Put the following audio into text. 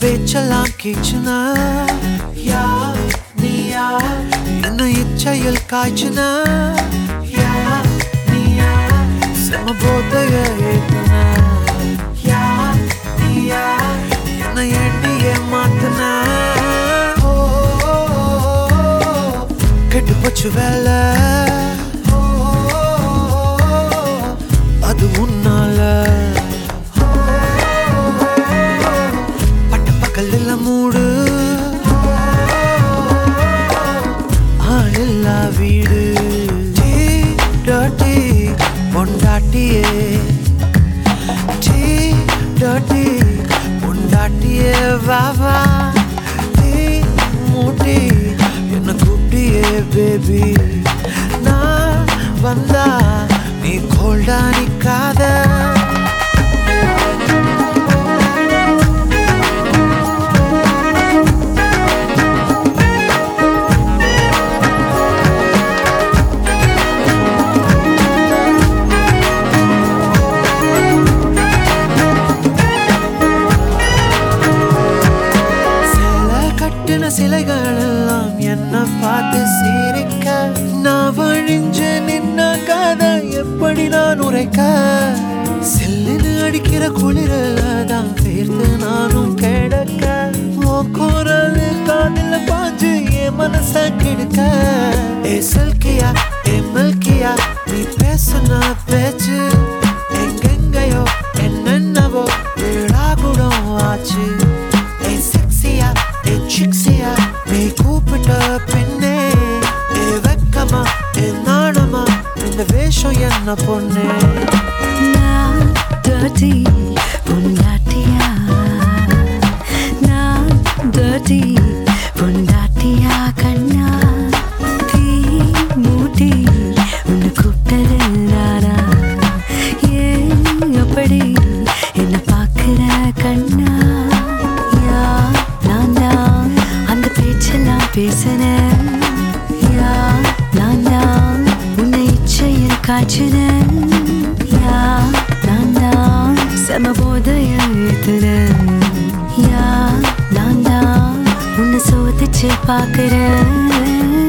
பேச்செல்லாம் கீச்சுனா யா நீயா என்ன இச்சையில் காய்ச்சுனா யா நீயா செம போதைய ஏத்துனா யா நீயா என்ன எண்ணியே மாத்துனா ஓ, கெட்டு போச்சு வேலை ஓ, அது உன்னால பட்ட பக்கல்ல மூடு ஆளில்லா வீடு டீ டாட்டி பொண்டாட்டியே டீ டாட்டி பொண்டாட்டியே வா வா டீ மூட்டி என்ன கூப்பிட்டியே பேபி நான் வந்தா நீ கோல்டா நிக்காத சில கட்டின சிலைகள் எல்லாம் என்ன பார்த்து சிரிக்க நான் வழிஞ்சு நின்ன கதை எப்படி நான் உரைக்க சில்லுன்னு அடிக்கிற குளிரல தான் பேர்த்து நானும் கிடக்க உன் குரல் காதில் பாஞ்சு என் மனச கெடுக்க ஏ சில்கியா ஏ மில்கியா நீ பேசுன பேச்சு எங்கெங்கயோ என்னென்னவோ வீடாகுடம் ஆச்சு ஏ செக்ஸியா ஏ சிக்ஸியா நீ கூப்பிட்ட பெண்ணே ஏ வெக்கமா ஏ நாணமா இந்த வேஷம் என்ன பொண்ணே நான் dirty பொண்டாட்டியா நான் dirty பொண்டாட்டியா கண்ணா தீ மூட்டி உன்னை கூப்பிட்டது நானா ஏன் அப்படி என்ன பார்க்கிற கண்ணா யா நான் தான் அந்த பேச்செல்லாம் பேசினேன் யா நான் தான் உன்னை இச்சையில் காய்ச்சினேன் யா நான் தான் செம போதையில் ஏத்துனேன் யா நான் தான் உன்னை சோதிச்சு பார்க்கிறேன்